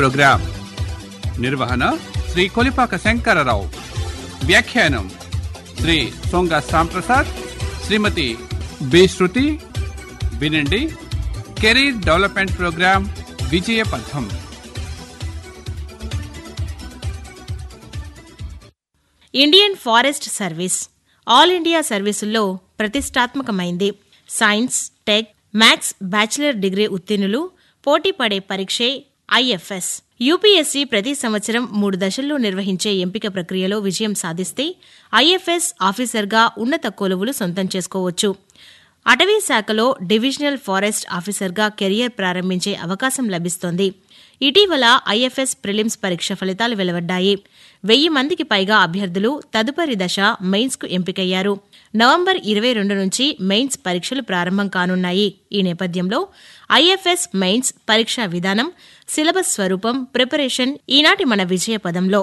programme నిర్వహణ శ్రీ కొలిపాక శంకరరావు వ్యాఖ్యానం శ్రీ సొంగ సాంప్రసాద్ శ్రీమతి B శృతి వినండి కెరీర్ డెవలప్మెంట్ ప్రోగ్రాం విజయ పథం Indian forest service all India సర్వీసుల్లో ప్రతిష్టాత్మకమైంది science tech maths bachelor degree ఉత్తీర్ణులు పోటీ పడే పరీక్షే ఐఎఫ్ఎస్ యూపీఎస్సీ ప్రతి సంవత్సరం మూడు దశల్లో నిర్వహించే ఎంపిక ప్రక్రియలో విజయం సాధిస్తే ఐఎఫ్ఎస్ ఆఫీసర్గా ఉన్నత కొలువులు సొంతం చేసుకోవచ్చు అటవీ శాఖలో డివిజనల్ ఫారెస్ట్ ఆఫీసర్గా కెరియర్ ప్రారంభించే అవకాశం లభిస్తోంది ఇటీవల ఐఎఫ్ఎస్ ప్రిలిమ్స్ పరీక్ష ఫలితాలు వెలువడ్డాయి వెయ్యి మందికి పైగా అభ్యర్థులు తదుపరి దశ మెయిన్స్ కు ఎంపికయ్యారు నవంబర్ ఇరవై రెండు నుంచి మెయిన్స్ పరీక్షలు ప్రారంభం కానున్నాయి ఈ నేపథ్యంలో ఐఎఫ్ఎస్ మెయిన్స్ పరీక్షా విధానం సిలబస్ స్వరూపం ప్రిపరేషన్ ఈనాటి మన విజయ పదంలో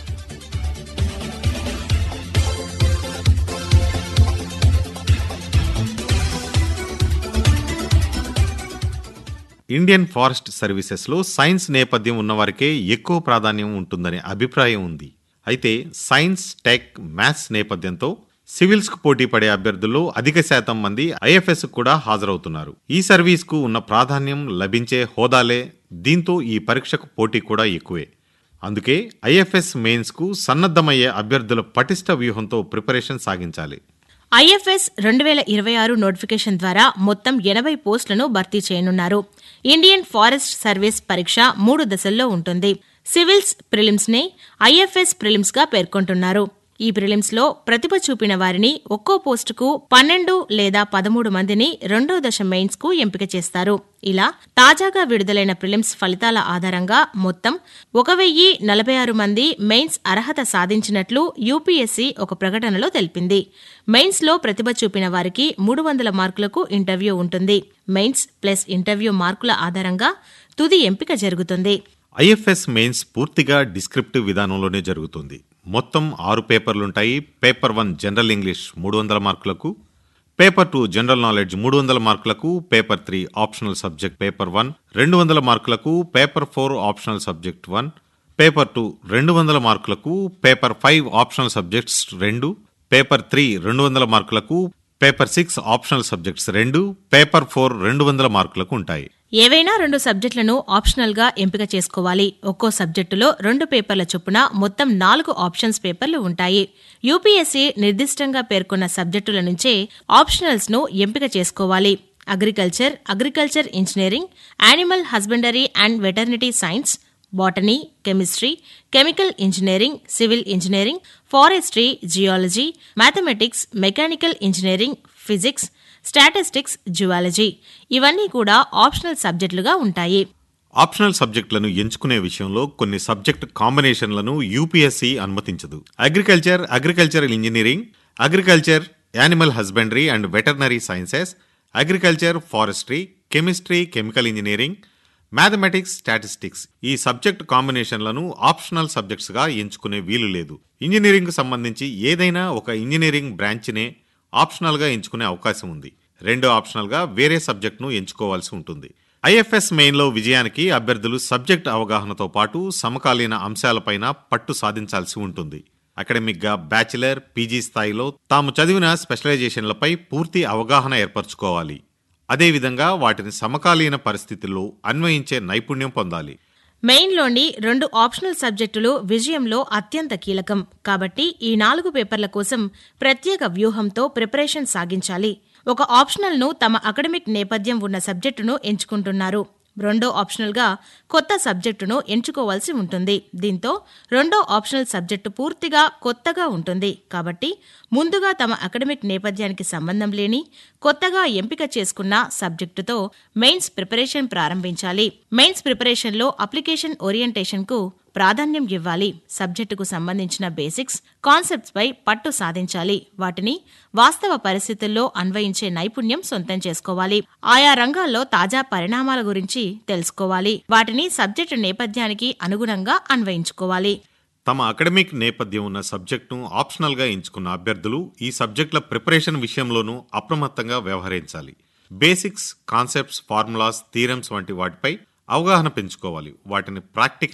ఇండియన్ ఫారెస్ట్ సర్వీసెస్లో సైన్స్ నేపథ్యం ఉన్నవారికే ఎక్కువ ప్రాధాన్యం ఉంటుందనే అభిప్రాయం ఉంది అయితే సైన్స్ టెక్ మ్యాథ్స్ నేపథ్యంతో సివిల్స్కు పోటీ పడే అభ్యర్థుల్లో అధిక శాతం మంది ఐఎఫ్ఎస్ కూడా హాజరవుతున్నారు ఈ సర్వీస్కు ఉన్న ప్రాధాన్యం లభించే హోదాలే దీంతో ఈ పరీక్షకు పోటీ కూడా ఎక్కువే అందుకే ఐఎఫ్ఎస్ మెయిన్స్కు సన్నద్ధమయ్యే అభ్యర్థుల పటిష్ట వ్యూహంతో ప్రిపరేషన్ సాగించాలి ఐఎఫ్ఎస్ రెండు వేల ఇరవై ఆరు నోటిఫికేషన్ ద్వారా మొత్తం ఎనభై పోస్టులను భర్తీ చేయనున్నారు ఇండియన్ ఫారెస్ట్ సర్వీస్ పరీక్ష మూడు దశల్లో ఉంటుంది సివిల్స్ ప్రిలిమ్స్ నే ఐఎఫ్ఎస్ ప్రిలిమ్స్ గా పేర్కొంటున్నారు ఈ ప్రిలిమ్స్ లో ప్రతిభ చూపిన వారిని ఒక్కో పోస్టుకు పన్నెండు లేదా పదమూడు మందిని రెండో దశ మెయిన్స్ కు ఎంపిక చేస్తారు ఇలా తాజాగా విడుదలైన ప్రిలిమ్స్ ఫలితాల ఆధారంగా మొత్తం ఒక వెయ్యి నలభై ఆరు మంది మెయిన్స్ అర్హత సాధించినట్లు యూపీఎస్సీ ఒక ప్రకటనలో తెలిపింది మెయిన్స్ లో ప్రతిభ చూపిన వారికి మూడు వందల మార్కులకు ఇంటర్వ్యూ ఉంటుంది మెయిన్స్ ప్లస్ ఇంటర్వ్యూ మార్కుల ఆధారంగా తుది ఎంపిక జరుగుతుంది ఐఎఫ్ఎస్ మెయిన్స్ పూర్తిగా డిస్క్రిప్టివ్ విధానంలోనే జరుగుతుంది మొత్తం ఆరు పేపర్లుంటాయి పేపర్ వన్ జనరల్ ఇంగ్లీష్ మూడు వందల మార్కులకు పేపర్ టూ జనరల్ నాలెడ్జ్ మూడు వందల మార్కులకు paper three optional subject paper one రెండు వందల మార్కులకు paper four optional subject one paper two రెండు వందల మార్కులకు పేపర్ ఫైవ్ ఆప్షనల్ సబ్జెక్ట్స్ రెండు పేపర్ త్రీ రెండు వందల మార్కులకు పేపర్ సిక్స్ ఆప్షనల్ సబ్జెక్ట్స్ రెండు పేపర్ ఫోర్ రెండు వందల మార్కులకు ఉంటాయి ఏవైనా రెండు సబ్జెక్టులను ఆప్షనల్ గా ఎంపిక చేసుకోవాలి ఒక్కో సబ్జెక్టులో రెండు పేపర్ల చొప్పున మొత్తం నాలుగు ఆప్షన్స్ పేపర్లు ఉంటాయి యూపీఎస్సీ నిర్దిష్టంగా పేర్కొన్న సబ్జెక్టుల నుంచే ఆప్షనల్స్ ను ఎంపిక చేసుకోవాలి agriculture agriculture engineering animal husbandry and veterinary science botany chemistry chemical engineering civil engineering forestry geology mathematics mechanical engineering physics statistics zoology ఇవన్నీ కూడా ఆప్షనల్ సబ్జెక్టులుగా ఉంటాయి ఆప్షనల్ సబ్జెక్టులను ఎంచుకునే విషయంలో కొన్ని సబ్జెక్ట్ కాంబినేషన్లను యూపీఎస్సీ అనుమతించదు agriculture agricultural engineering agriculture animal husbandry and veterinary sciences agriculture forestry chemistry chemical engineering mathematics statistics ఈ subject కాంబినేషన్లను ఆప్షనల్ సబ్జెక్ట్స్గా ఎంచుకునే వీలు లేదు ఇంజనీరింగ్ సంబంధించి ఏదైనా ఒక ఇంజనీరింగ్ బ్రాంచ్నే ఆప్షనల్గా ఎంచుకునే అవకాశం ఉంది రెండో ఆప్షనల్గా వేరే సబ్జెక్ట్ను ఎంచుకోవాల్సి ఉంటుంది ఐఎఫ్ఎస్ మెయిన్లో విజయానికి అభ్యర్థులు సబ్జెక్ట్ అవగాహనతో పాటు సమకాలీన అంశాలపైన పట్టు సాధించాల్సి ఉంటుంది అకాడమిక్గా బ్యాచిలర్ పీజీ స్థాయిలో తాము చదివిన స్పెషలైజేషన్లపై పూర్తి అవగాహన ఏర్పరచుకోవాలి అదేవిధంగా వాటిని సమకాలీన పరిస్థితుల్లో అన్వయించే నైపుణ్యం పొందాలి మెయిన్లోని రెండు ఆప్షనల్ సబ్జెక్టులు విజయంలో అత్యంత కీలకం కాబట్టి ఈ నాలుగు పేపర్ల కోసం ప్రత్యేక వ్యూహంతో ప్రిపరేషన్ సాగించాలి ఒక ఆప్షనల్ను తమ అకాడమిక్ నేపథ్యం ఉన్న సబ్జెక్టును ఎంచుకుంటున్నారు రెండో ఆప్షనల్గా కొత్త సబ్జెక్టును ఎంచుకోవాల్సి ఉంటుంది దీంతో రెండో ఆప్షనల్ సబ్జెక్టు పూర్తిగా కొత్తగా ఉంటుంది కాబట్టి ముందుగా తమ అకాడమిక్ నేపథ్యానికి సంబంధం లేని కొత్తగా ఎంపిక చేసుకున్న సబ్జెక్టుతో మెయిన్స్ ప్రిపరేషన్ ప్రారంభించాలి మెయిన్స్ ప్రిపరేషన్లో అప్లికేషన్ ఓరియంటేషన్కు ప్రాధాన్యం ఇవ్వాలి సబ్జెక్టుకు సంబంధించిన బేసిక్స్ కాన్సెప్ట్స్ పై పట్టు సాధించాలి వాటిని వాస్తవ పరిస్థితుల్లో అన్వయించే నైపుణ్యం సొంతం చేసుకోవాలి ఆయా రంగాల్లో తాజా పరిణామాల గురించి తెలుసుకోవాలి వాటిని సబ్జెక్టు నేపథ్యానికి అనుగుణంగా అన్వయించుకోవాలి తమ అకాడమిక్ నేపథ్యం ఉన్న సబ్జెక్టును ఆప్షనల్గా ఎంచుకున్న అభ్యర్థులు ఈ సబ్జెక్టుల ప్రిపరేషన్ విషయంలోనూ అప్రమత్తంగా వ్యవహరించాలి బేసిక్స్ కాన్సెప్ట్స్ ఫార్ములాస్ థీరమ్స్ వంటి వాటిపై అవగాహన పెంచుకోవాలి వాటిని ప్రాక్టికల్